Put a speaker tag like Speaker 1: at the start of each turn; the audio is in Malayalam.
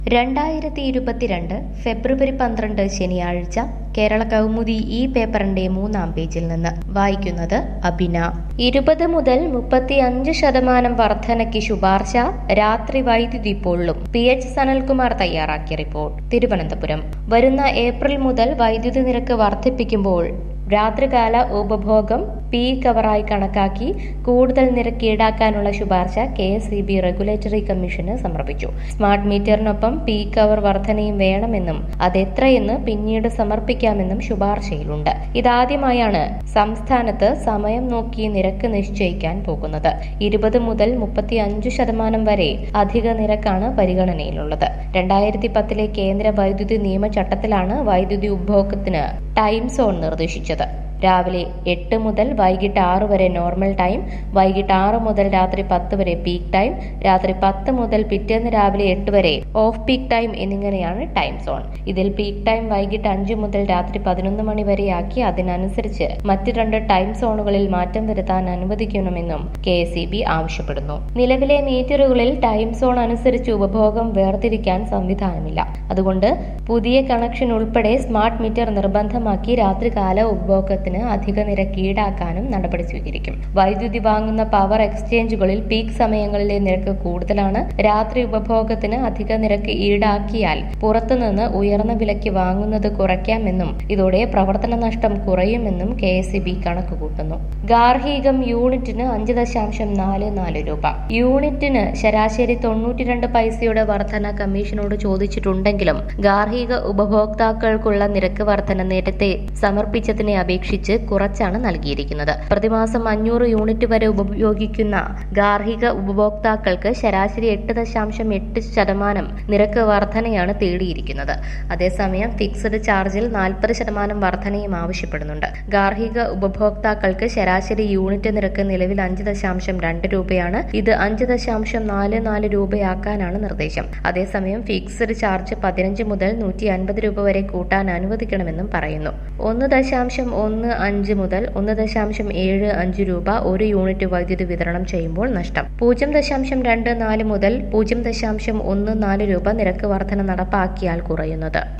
Speaker 1: രണ്ടായിരത്തി ഇരുപത്തിരണ്ട് ഫെബ്രുവരി പന്ത്രണ്ട് ശനിയാഴ്ച കേരള കൗമുദി ഈ പേപ്പറിന്റെ മൂന്നാം പേജിൽ നിന്ന് വായിക്കുന്നത് അബിന ഇരുപത് മുതൽ മുപ്പത്തി അഞ്ച് ശതമാനം വർധനയ്ക്ക് ശുപാർശ രാത്രി വൈദ്യുതി പൊള്ളും പി എച്ച് സനൽകുമാർ തയ്യാറാക്കിയ റിപ്പോർട്ട് തിരുവനന്തപുരം വരുന്ന ഏപ്രിൽ മുതൽ വൈദ്യുതി നിരക്ക് വർദ്ധിപ്പിക്കുമ്പോൾ രാത്രികാല ഉപഭോഗം പീക്ക് അവറായി കണക്കാക്കി കൂടുതൽ നിരക്ക് ഈടാക്കാനുള്ള ശുപാർശ K S E B regulatory കമ്മീഷന് സമർപ്പിച്ചു സ്മാർട്ട് മീറ്ററിനൊപ്പം പീക്ക് അവർ വർധനയും വേണമെന്നും അതെത്രയെന്ന് പിന്നീട് സമർപ്പിക്കാമെന്നും ശുപാർശയിലുണ്ട് ഇതാദ്യമായാണ് സംസ്ഥാനത്ത് സമയം നോക്കി നിരക്ക് നിശ്ചയിക്കാൻ പോകുന്നത് ഇരുപത് മുതൽ മുപ്പത്തി അഞ്ച് ശതമാനം വരെ അധിക നിരക്കാണ് പരിഗണനയിലുള്ളത് രണ്ടായിരത്തി പത്തിലെ കേന്ദ്ര വൈദ്യുതി നിയമചട്ടത്തിലാണ് വൈദ്യുതി ഉപഭോഗത്തിന് ടൈം സോൺ നിർദ്ദേശിച്ചത് രാവിലെ എട്ട് മുതൽ വൈകിട്ട് ആറ് വരെ നോർമൽ ടൈം വൈകിട്ട് ആറ് മുതൽ രാത്രി പത്ത് വരെ പീക്ക് ടൈം രാത്രി പത്ത് മുതൽ പിറ്റേന്ന് രാവിലെ എട്ട് വരെ ഓഫ് പീക്ക് ടൈം എന്നിങ്ങനെയാണ് ടൈം സോൺ ഇതിൽ പീക്ക് ടൈം വൈകിട്ട് അഞ്ച് മുതൽ രാത്രി പതിനൊന്ന് മണി വരെയാക്കി അതിനനുസരിച്ച് മറ്റ് രണ്ട് ടൈം സോണുകളിൽ മാറ്റം വരുത്താൻ അനുവദിക്കണമെന്നും കെ ആവശ്യപ്പെടുന്നു നിലവിലെ മീറ്ററുകളിൽ ടൈം സോൺ അനുസരിച്ച് ഉപഭോഗം വേർതിരിക്കാൻ സംവിധാനമില്ല അതുകൊണ്ട് പുതിയ കണക്ഷൻ ഉൾപ്പെടെ സ്മാർട്ട് മീറ്റർ നിർബന്ധമാക്കി രാത്രികാല ഉപഭോഗത്തിന് അധിക നിരക്ക് ഈടാക്കാനും നടപടി സ്വീകരിക്കും വൈദ്യുതി വാങ്ങുന്ന പവർ എക്സ്ചേഞ്ചുകളിൽ പീക്ക് സമയങ്ങളിലെ നിരക്ക് കൂടുതലാണ് രാത്രി ഉപഭോഗത്തിന് അധിക നിരക്ക് ഈടാക്കിയാൽ പുറത്തുനിന്ന് ഉയർന്ന വിലയ്ക്ക് വാങ്ങുന്നത് കുറയ്ക്കാമെന്നും ഇതോടെ പ്രവർത്തന നഷ്ടം കുറയുമെന്നും കെ എസ് ഇ ബി കണക്കുകൂട്ടുന്നു ഗാർഹികം യൂണിറ്റിന് അഞ്ച് ദശാംശം നാല് നാല് രൂപ യൂണിറ്റിന് ശരാശരി തൊണ്ണൂറ്റിരണ്ട് പൈസയുടെ വർധന കമ്മീഷനോട് ചോദിച്ചിട്ടുണ്ടെങ്കിലും ഗാർഹിക ഉപഭോക്താക്കൾക്കുള്ള നിരക്ക് വർധന നേരത്തെ സമർപ്പിച്ചതിനെ അപേക്ഷിച്ച് കുറച്ചാണ് നൽകിയിരിക്കുന്നത് പ്രതിമാസം അഞ്ഞൂറ് യൂണിറ്റ് വരെ ഉപയോഗിക്കുന്ന ഗാർഹിക ഉപഭോക്താക്കൾക്ക് ശരാശരി എട്ട് ദശാംശം എട്ട് ശതമാനം നിരക്ക് വർധനയാണ് തേടിയിരിക്കുന്നത് അതേസമയം ഫിക്സഡ് ചാർജിൽ നാൽപ്പത് ശതമാനം വർധനയും ആവശ്യപ്പെടുന്നുണ്ട് ഗാർഹിക ഉപഭോക്താക്കൾക്ക് ശരാശരി യൂണിറ്റ് നിരക്ക് നിലവിൽ അഞ്ച് ദശാംശം രണ്ട് രൂപയാണ് ഇത് അഞ്ച് ദശാംശം നാല് നാല് രൂപയാക്കാനാണ് നിർദ്ദേശം അതേസമയം ഫിക്സഡ് ചാർജ് പതിനഞ്ച് മുതൽ നൂറ്റി അൻപത് രൂപ വരെ കൂട്ടാൻ അനുവദിക്കണമെന്നും പറയുന്നു ഒന്ന് ദശാംശം ഒന്ന് അഞ്ച് മുതൽ ഒന്ന് ദശാംശം ഏഴ് അഞ്ച് രൂപ ഒരു യൂണിറ്റ് വൈദ്യുതി വിതരണം ചെയ്യുമ്പോൾ നഷ്ടം പൂജ്യം ദശാംശം രണ്ട് നാല് മുതൽ പൂജ്യം ദശാംശം ഒന്ന് നാല് രൂപ നിരക്ക് വർധന നടപ്പാക്കിയാൽ കുറയുന്നത്